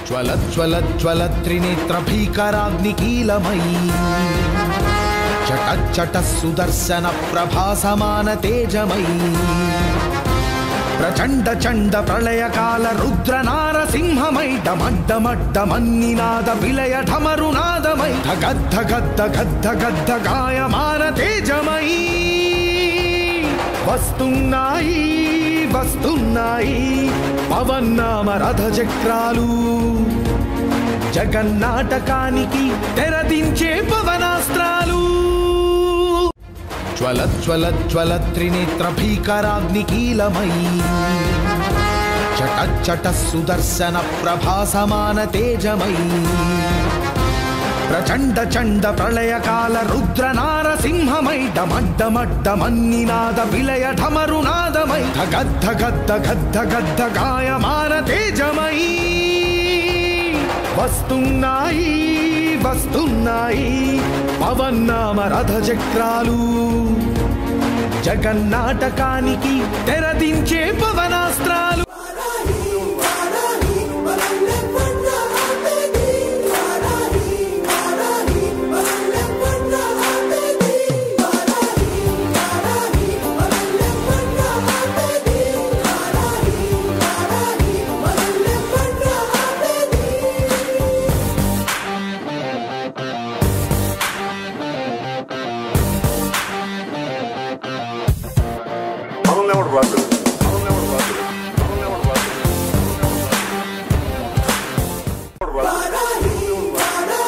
జ్వల జ్వల జ్వల త్రినేత్ర భీకరాగ్నికీలమయీ చట చట సుదర్శన ప్రభాసమాన తేజమయీ ప్రచండ చండ ప్రళయకాల రుద్ర నారసింహమై డమడ్డమడ్డమన్నినాద విలయ ఢమరునాదమై గద్ద గద్ద గద్ద గద్ద గాయమాన తేజమయీ వస్తున్నాయి వస్తున్నాయి పవన్నామ రథ చక్రాలు జగన్నాటకానికి తెరదించే పవనాస్త్రాలు జ్వల జ్వల జ్వల త్రినేత్ర భీకరాగ్నికీలమయీ చట చట సుదర్శన ప్రభాసమాన తేజమయీ ప్రచండ చండ ప్రళయకాల రుద్ర నారసింహమై డమడ్డమడ్డమన్నినాద విలయ ఢమరునాదమై గద్ద గద్ద గద్ద గద్ద గాయమాన తేజమయీ వస్తున్నాయి వస్తున్నాయి పవన్నామ రథ చక్రాలు జగన్నాటకానికి తెరదించే పవనాస్త్రాలు I'll never run it. I'll never run it. I'll never run it. I'll never run it.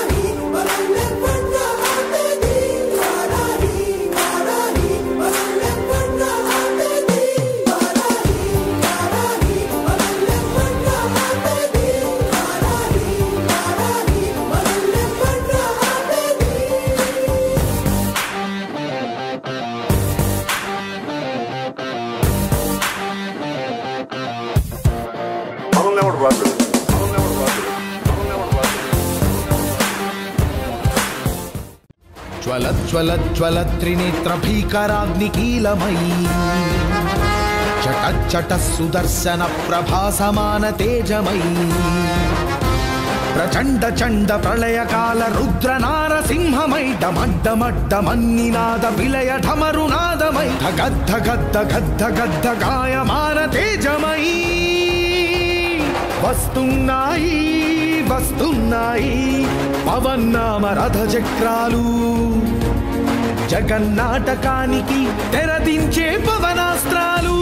I'll never run it. I'll never run it. I'll never run it. జ్వల జ్వల జ్వల త్రినేత్ర భీకరాగ్నికీలమయీ చట చట సుదర్శన ప్రభాసమాన తేజమయీ ప్రచండ చండ ప్రళయకాల రుద్ర నారసింహమై డమడ్డమడ్డమన్నినాద విలయ ఢమరునాదమై గద్ద గద్ద గద్ద గద్ద గాయమాన తేజమయీ వస్తున్నాయి వస్తున్నాయి పవన్నామ రథ చక్రాలు జగన్నాటకానికి తెరదించే పవనాస్త్రాలు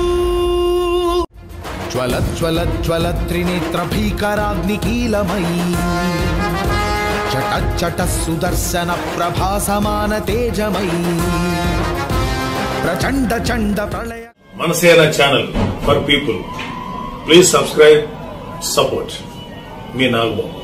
జ్వల జ్వల జ్వల త్రినేత్ర భీకరాగ్నికీలమయీ చట చట సుదర్శన ప్రభాసమాన తేజమయీ ప్రచండ చండ ప్రళయ మనసేన channel for people please subscribe support మీ నాగబాబు